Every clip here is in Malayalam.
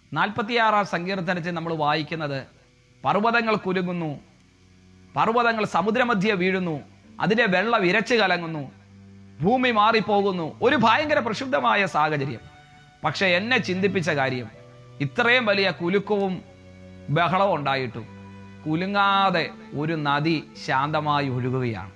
നാൽപ്പത്തിയാറാം സങ്കീർത്തനത്തിൽ നമ്മൾ വായിക്കുന്നത് പർവ്വതങ്ങൾ കുലുങ്ങുന്നു പർവ്വതങ്ങൾ സമുദ്രമധ്യ വീഴുന്നു അതിന്റെ വെള്ളം ഇരച്ചു കലങ്ങുന്നു ഭൂമി മാറിപ്പോകുന്നു ഒരു ഭയങ്കര പ്രക്ഷുബ്ധമായ സാഹചര്യം പക്ഷെ എന്നെ ചിന്തിപ്പിച്ച കാര്യം ഇത്രയും വലിയ കുലുക്കവും ബഹളവും ഉണ്ടായിട്ടും കുലുങ്ങാതെ ഒരു നദി ശാന്തമായി ഒഴുകുകയാണ്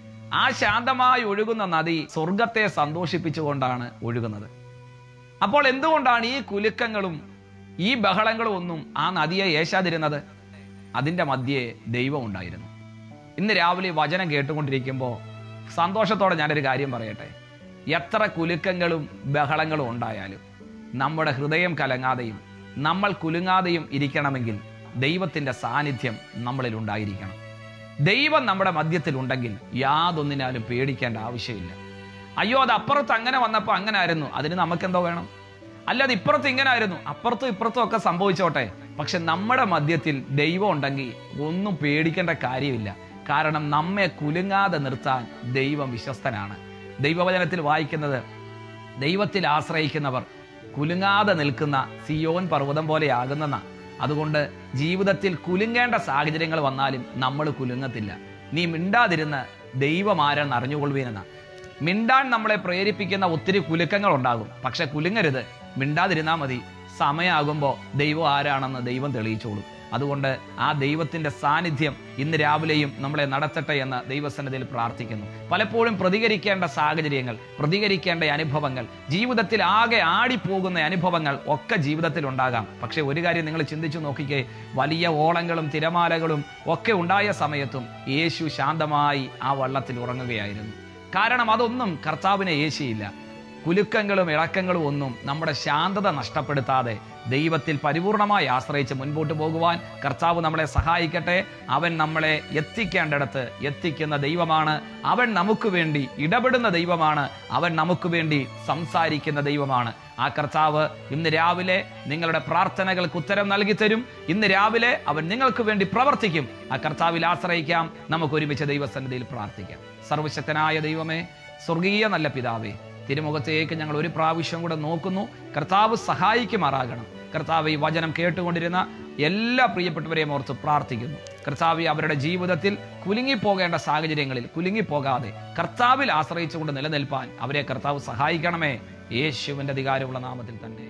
ആ ശാന്തമായി ഒഴുകുന്ന നദി സ്വർഗത്തെ സന്തോഷിപ്പിച്ചുകൊണ്ടാണ് ഒഴുകുന്നത് അപ്പോൾ എന്തുകൊണ്ടാണ് ഈ കുലുക്കങ്ങളും ഈ ബഹളങ്ങളും ഒന്നും ആ നദിയെ ഏശാതിരുന്നത് അതിൻ്റെ മധ്യേ ദൈവം ഉണ്ടായിരുന്നു ഇന്ന് രാവിലെ ഈ വചനം കേട്ടുകൊണ്ടിരിക്കുമ്പോൾ സന്തോഷത്തോടെ ഞാനൊരു കാര്യം പറയട്ടെ എത്ര കുലുക്കങ്ങളും ബഹളങ്ങളും ഉണ്ടായാലും നമ്മുടെ ഹൃദയം കലങ്ങാതെയും നമ്മൾ കുലുങ്ങാതെയും ഇരിക്കണമെങ്കിൽ ദൈവത്തിൻ്റെ സാന്നിധ്യം നമ്മളിൽ ഉണ്ടായിരിക്കണം ദൈവം നമ്മുടെ മധ്യത്തിൽ ഉണ്ടെങ്കിൽ യാതൊന്നിനാലും പേടിക്കേണ്ട ആവശ്യമില്ല അയ്യോ അത് അപ്പുറത്ത് അങ്ങനെ വന്നപ്പോൾ അങ്ങനെ ആയിരുന്നു അതിന് നമുക്കെന്തോ വേണം അല്ല അത് ഇപ്പുറത്ത് ഇങ്ങനെ ആയിരുന്നു അപ്പുറത്തും ഇപ്പുറത്തും ഒക്കെ സംഭവിച്ചോട്ടെ പക്ഷെ നമ്മുടെ മധ്യത്തിൽ ദൈവം ഉണ്ടെങ്കിൽ ഒന്നും പേടിക്കേണ്ട കാര്യമില്ല കാരണം നമ്മെ കുലുങ്ങാതെ നിർത്താൻ ദൈവം വിശ്വസ്തനാണ് ദൈവവചനത്തിൽ വായിക്കുന്നത് ദൈവത്തിൽ ആശ്രയിക്കുന്നവർ കുലുങ്ങാതെ നിൽക്കുന്ന സിയോൻ പർവ്വതം പോലെയാകുന്നെന്ന അതുകൊണ്ട് ജീവിതത്തിൽ കുലുങ്ങേണ്ട സാഹചര്യങ്ങൾ വന്നാലും നമ്മൾ കുലുങ്ങത്തില്ല നീ മിണ്ടാതിരുന്ന് ദൈവം ആരെന്ന് അറിഞ്ഞുകൊള്ളുവീനെന്ന മിണ്ടാൻ നമ്മളെ പ്രേരിപ്പിക്കുന്ന ഒത്തിരി കുലുക്കങ്ങൾ ഉണ്ടാകും പക്ഷെ കുലുങ്ങരുത് മിണ്ടാതിരുന്നാൽ മതി സമയമാകുമ്പോൾ ദൈവം ആരാണെന്ന് ദൈവം തെളിയിച്ചോളും അതുകൊണ്ട് ആ ദൈവത്തിന്റെ സാന്നിധ്യം ഇന്ന് രാവിലെയും നമ്മളെ നടത്തട്ടെ എന്ന് ദൈവസന്നിധിയിൽ പ്രാർത്ഥിക്കുന്നു പലപ്പോഴും പ്രതികരിക്കേണ്ട സാഹചര്യങ്ങൾ പ്രതികരിക്കേണ്ട അനുഭവങ്ങൾ ജീവിതത്തിൽ ആകെ ആടിപ്പോകുന്ന അനുഭവങ്ങൾ ഒക്കെ ജീവിതത്തിൽ ഉണ്ടാകാം പക്ഷെ ഒരു കാര്യം നിങ്ങൾ ചിന്തിച്ചു നോക്കിക്കേ വലിയ ഓളങ്ങളും തിരമാലകളും ഒക്കെ ഉണ്ടായ സമയത്തും യേശു ശാന്തമായി ആ വള്ളത്തിൽ ഉറങ്ങുകയായിരുന്നു കാരണം അതൊന്നും കർത്താവിനെ യേശിയില്ല കുലുക്കങ്ങളും ഇളക്കങ്ങളും ഒന്നും നമ്മുടെ ശാന്തത നഷ്ടപ്പെടുത്താതെ ദൈവത്തിൽ പരിപൂർണമായി ആശ്രയിച്ച് മുൻപോട്ട് പോകുവാൻ കർത്താവ് നമ്മളെ സഹായിക്കട്ടെ അവൻ നമ്മളെ എത്തിക്കേണ്ടിടത്ത് എത്തിക്കുന്ന ദൈവമാണ് അവൻ നമുക്ക് വേണ്ടി ഇടപെടുന്ന ദൈവമാണ് അവൻ നമുക്ക് വേണ്ടി സംസാരിക്കുന്ന ദൈവമാണ് ആ കർത്താവ് ഇന്ന് രാവിലെ നിങ്ങളുടെ പ്രാർത്ഥനകൾക്ക് ഉത്തരം നൽകി തരും ഇന്ന് രാവിലെ അവൻ നിങ്ങൾക്ക് വേണ്ടി പ്രവർത്തിക്കും ആ കർത്താവിൽ ആശ്രയിക്കാം നമുക്ക് ഒരുമിച്ച് ദൈവസന്നിധിയിൽ പ്രാർത്ഥിക്കാം സർവശക്തനായ ദൈവമേ സ്വർഗീയ നല്ല പിതാവേ തിരുമുഖത്തേക്ക് ഞങ്ങൾ ഒരു പ്രാവശ്യം കൂടെ നോക്കുന്നു കർത്താവ് സഹായിക്കുമാറാകണം കർത്താവ് ഈ വചനം കേട്ടുകൊണ്ടിരുന്ന എല്ലാ പ്രിയപ്പെട്ടവരെയും ഓർത്ത് പ്രാർത്ഥിക്കുന്നു കർത്താവ് അവരുടെ ജീവിതത്തിൽ കുലുങ്ങിപ്പോകേണ്ട സാഹചര്യങ്ങളിൽ കുലുങ്ങിപ്പോകാതെ കർത്താവിൽ ആശ്രയിച്ചുകൊണ്ട് നിലനിൽപ്പാൻ അവരെ കർത്താവ് സഹായിക്കണമേ യേശുവിൻ്റെ അധികാരമുള്ള നാമത്തിൽ തന്നെ